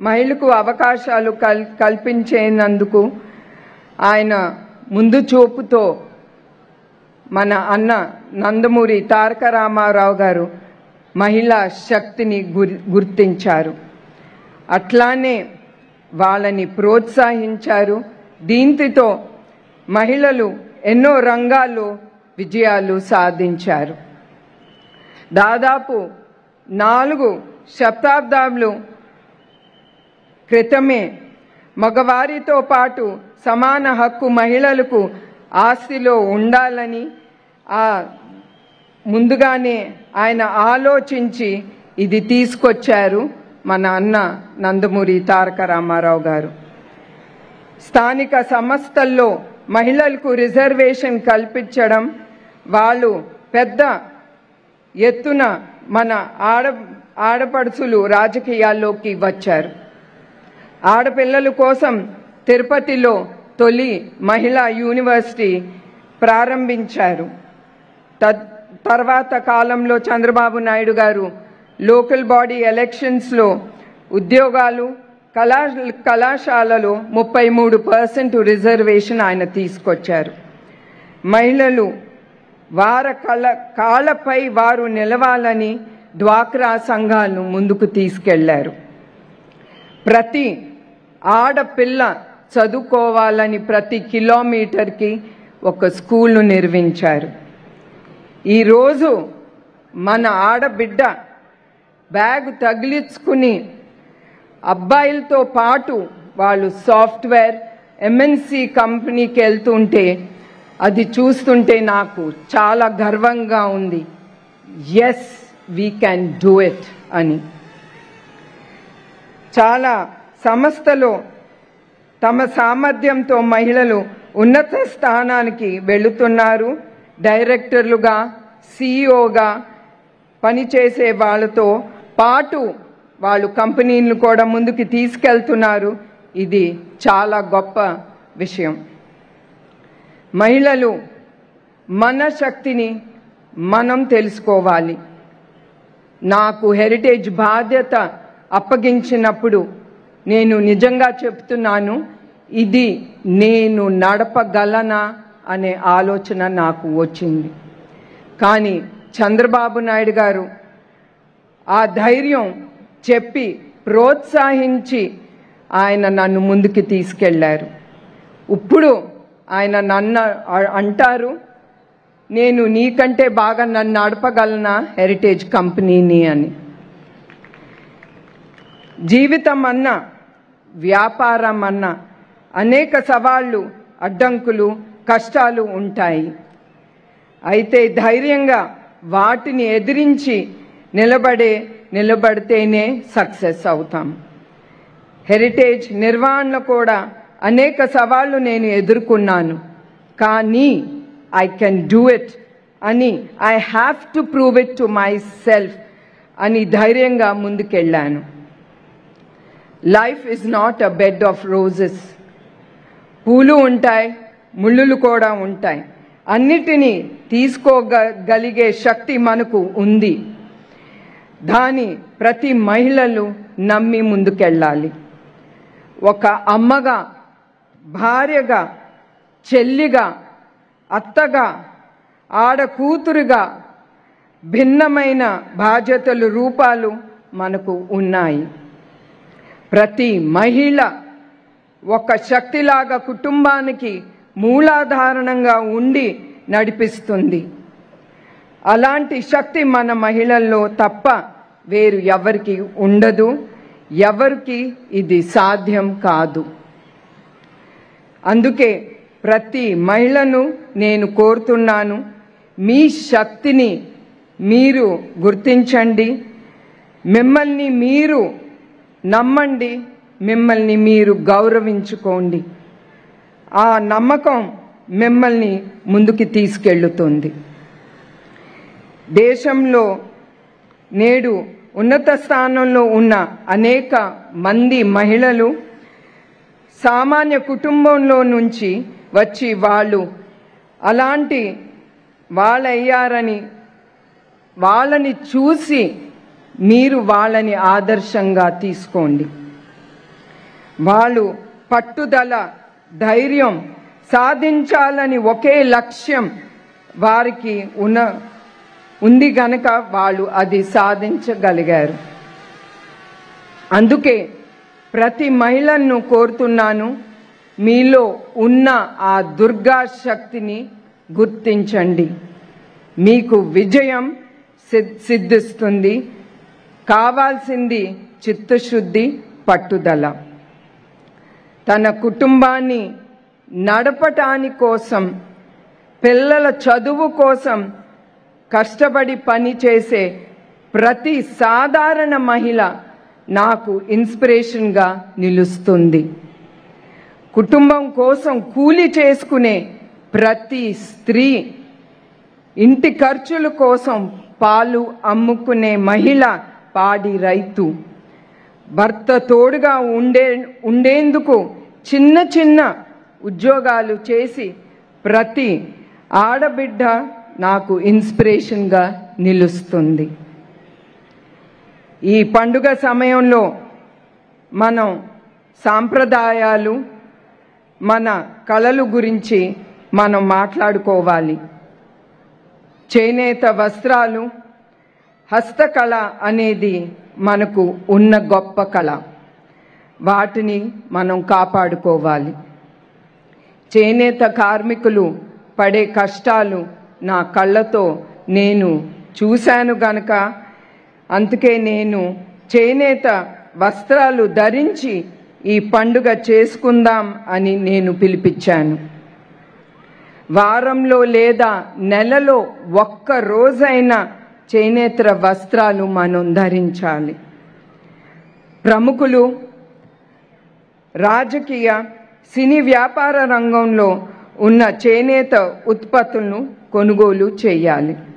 మహిళకు అవకాశాలు కల్ కల్పించేందుకు ఆయన ముందు చూపుతో మన అన్న నందమూరి తారక రామారావు గారు మహిళా శక్తిని గుర్ గుర్తించారు అట్లానే వాళ్ళని ప్రోత్సహించారు దీంతో మహిళలు ఎన్నో రంగాల్లో విజయాలు సాధించారు దాదాపు నాలుగు శతాబ్దాలు క్రితమే మగవారితో పాటు సమాన హక్కు మహిళలకు ఆస్తిలో ఉండాలని ఆ ముందుగానే ఆయన ఆలోచించి ఇది తీసుకొచ్చారు మన అన్న నందమూరి తారక రామారావు గారు స్థానిక సంస్థల్లో మహిళలకు రిజర్వేషన్ కల్పించడం వాళ్ళు పెద్ద ఎత్తున మన ఆడ ఆడపడుచులు రాజకీయాల్లోకి వచ్చారు ఆడపిల్లల కోసం తిరుపతిలో తొలి మహిళా యూనివర్సిటీ ప్రారంభించారు తద్ తర్వాత కాలంలో చంద్రబాబు నాయుడు గారు లోకల్ బాడీ ఎలక్షన్స్లో ఉద్యోగాలు కళా కళాశాలలో ముప్పై మూడు పర్సెంట్ రిజర్వేషన్ ఆయన తీసుకొచ్చారు మహిళలు వార కళ కాళ్ళపై వారు నిలవాలని డ్వాక్రా సంఘాలను ముందుకు తీసుకెళ్లారు ప్రతి ఆడపిల్ల చదువుకోవాలని ప్రతి కిలోమీటర్కి ఒక స్కూల్ను నిర్మించారు ఈరోజు మన ఆడబిడ్డ బ్యాగ్ తగిలించుకుని అబ్బాయిలతో పాటు వాళ్ళు సాఫ్ట్వేర్ ఎంఎన్సి కంపెనీకి వెళ్తుంటే అది చూస్తుంటే నాకు చాలా గర్వంగా ఉంది yes we can do it అని చాలా సంస్థలో తమ సామర్థ్యంతో మహిళలు ఉన్నత స్థానానికి వెళుతున్నారు డైరెక్టర్లుగా సిఇఓగా పనిచేసే వాళ్ళతో పాటు వాళ్ళు కంపెనీలను కూడా ముందుకు తీసుకెళ్తున్నారు ఇది చాలా గొప్ప విషయం మహిళలు మన శక్తిని మనం తెలుసుకోవాలి నాకు హెరిటేజ్ బాధ్యత అప్పగించినప్పుడు నేను నిజంగా చెప్తున్నాను ఇది నేను నడపగలనా అనే ఆలోచన నాకు వచ్చింది కానీ చంద్రబాబు నాయుడు గారు ఆ ధైర్యం చెప్పి ప్రోత్సహించి ఆయన నన్ను ముందుకు తీసుకెళ్లారు ఇప్పుడు ఆయన నన్ను అంటారు నేను నీకంటే బాగా నన్ను నడపగలనా హెరిటేజ్ కంపెనీని అని జీవితం అన్నా వ్యాపారం అన్నా అనేక సవాళ్లు అడ్డంకులు కష్టాలు ఉంటాయి అయితే ధైర్యంగా వాటిని ఎదిరించి నిలబడే నిలబడితేనే సక్సెస్ అవుతాం హెరిటేజ్ నిర్వహణలో కూడా అనేక సవాళ్లు నేను ఎదుర్కొన్నాను కానీ ఐ కెన్ డూ ఇట్ అని I have to prove it to myself అని ధైర్యంగా ముందుకెళ్ళాను life is not a bed of roses పూలు ఉంటాయి ముళ్ళులు కూడా ఉంటాయి అన్నిటినీ తీసుకోగలిగే శక్తి మనకు ఉంది దాని ప్రతి మహిళలు నమ్మి ముందుకెళ్ళాలి ఒక అమ్మగా భార్యగా చెల్లిగా అత్తగా ఆడ కూతురుగా భిన్నమైన బాధ్యతలు రూపాలు మనకు ఉన్నాయి ప్రతి మహిళ ఒక శక్తిలాగా కుటుంబానికి మూలాధారణంగా ఉండి నడిపిస్తుంది అలాంటి శక్తి మన మహిళల్లో తప్ప వేరు ఎవరికి ఉండదు ఎవరికి ఇది సాధ్యం కాదు అందుకే ప్రతి మహిళను నేను కోరుతున్నాను మీ శక్తిని మీరు గుర్తించండి మిమ్మల్ని మీరు నమ్మండి మిమ్మల్ని మీరు గౌరవించుకోండి ఆ నమ్మకం మిమ్మల్ని ముందుకు తీసుకెళ్తుంది దేశంలో నేడు ఉన్నత స్థానంలో ఉన్న అనేక మంది మహిళలు సామాన్య కుటుంబంలో నుంచి వచ్చి వాళ్ళు అలాంటి వాళ్ళయ్యారని వాళ్ళని చూసి మీరు వాళ్ళని ఆదర్శంగా తీసుకోండి వాళ్ళు పట్టుదల ధైర్యం సాధించాలని ఒకే లక్ష్యం వారికి ఉన్న ఉంది గనక వాళ్ళు అది సాధించగలిగారు అందుకే ప్రతి మహిళను కోరుతున్నాను మీలో ఉన్న ఆ దుర్గా శక్తిని గుర్తించండి మీకు విజయం సిద్- సిద్ధిస్తుంది కావాల్సింది చిత్తశుద్ధి పట్టుదల తన కుటుంబాన్ని నడపటాని కోసం పిల్లల చదువు కోసం కష్టపడి పనిచేసే ప్రతి సాధారణ మహిళ నాకు ఇన్స్పిరేషన్గా నిలుస్తుంది కుటుంబం కోసం కూలి చేసుకునే ప్రతి స్త్రీ ఇంటి ఖర్చుల కోసం పాలు అమ్ముకునే మహిళ పాడి రైతు భర్త తోడుగా ఉండే ఉండేందుకు చిన్న చిన్న ఉద్యోగాలు చేసి ప్రతి ఆడబిడ్డ నాకు ఇన్స్పిరేషన్గా నిలుస్తుంది ఈ పండుగ సమయంలో మనం సాంప్రదాయాలు మన కళలు గురించి మనం మాట్లాడుకోవాలి చేనేత వస్త్రాలు హస్తకళ అనేది మనకు ఉన్న గొప్ప కళ వాటిని మనం కాపాడుకోవాలి చేనేత కార్మికులు పడే కష్టాలు నా కళ్ళతో నేను చూశాను గనక అందుకే నేను చేనేత వస్త్రాలు ధరించి ఈ పండుగ చేసుకుందాం అని నేను పిలిపించాను వారంలో లేదా నెలలో ఒక్క రోజైనా చేనేత వస్త్రాలు మనం ధరించాలి ప్రముఖులు రాజకీయ సినీ వ్యాపార రంగంలో ఉన్న చేనేత ఉత్పత్తులను కొనుగోలు చేయాలి